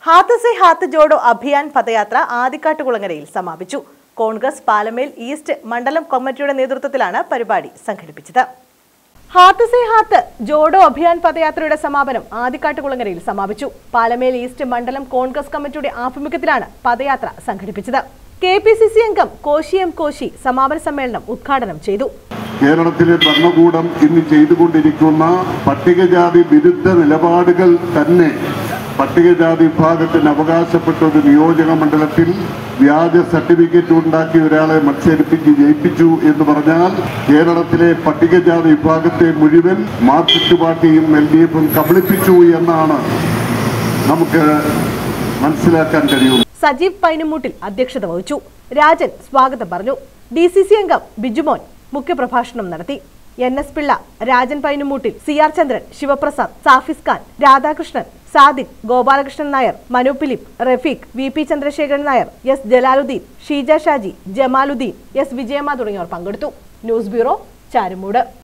ഹാത്ത് സെ ഹാത്ത് ജോഡോ അഭിയാൻ പദയാത്ര ആദിക്കാട്ടുകുളങ്ങരയിൽ സമാപിച്ചു കോൺഗ്രസ് പാലമേൽ ഈസ്റ്റ് മണ്ഡലം കമ്മിറ്റിയുടെ നേതൃത്വത്തിലാണ് പരിപാടി സംഘടിപ്പിച്ചത് ഹാത്ത് സെ ഹാത്ത് ജോഡോ അഭിയാൻ പദയാത്രയുടെ സമാപനം ആദിക്കാട്ടുകുളങ്ങരയിൽ സമാപിച്ചു പാലമേൽ ഈസ്റ്റ് മണ്ഡലം കോൺഗ്രസ് കമ്മിറ്റിയുടെ ആഭിമുഖ്യത്തിലാണ് പദയാത്ര സംഘടിപ്പിച്ചത് കെ പി സി സി അംഗം കോശി എം കോശി സമാപന സമ്മേളനം ഉദ്ഘാടനം ചെയ്തു കേരളത്തിലെ ഭരണകൂടം ഇന്ന് ചെയ്തുകൊണ്ടിരിക്കുന്ന പട്ടികജാതി വിരുദ്ധ നിലപാടുകൾ തന്നെ പട്ടികജാതി വിഭാഗത്തിന് അവകാശപ്പെട്ട ഒരു നിയോജക മണ്ഡലത്തിൽ വ്യാജ സർട്ടിഫിക്കറ്റ് ഉണ്ടാക്കി ഒരാളെ മത്സരിപ്പിച്ച് ജയിപ്പിച്ചു എന്ന് പറഞ്ഞാൽ കേരളത്തിലെ പട്ടികജാതി വിഭാഗത്തെ മുഴുവൻ മാർക്സിസ്റ്റ് പാർട്ടിയും എൽ ഡി എഫും കബളിപ്പിച്ചു എന്നാണ് നമുക്ക് മനസ്സിലാക്കാൻ കഴിയുന്നത് സജീവ് പൈനുമൂട്ടിൽ അധ്യക്ഷത വഹിച്ചു രാജൻ സ്വാഗതം പറഞ്ഞു ഡി സി സി അംഗം ബിജുമോൻ മുഖ്യപ്രഭാഷണം നടത്തി N S Pillai Rajan Painumoottil C R Chandran Sivaprasad Safis Khan Radhakrishnan Sadiq Gopalakrishnan Nair Manu Philip Rafeeq V P Chandrasekharan Nair S Jalaludeen Sheeja Shaji Jamaludeen S Vijayamma തുടങ്ങിയവർ പങ്കെടുത്തു ന്യൂസ് ബ്യൂറോ ചാരുമൂട്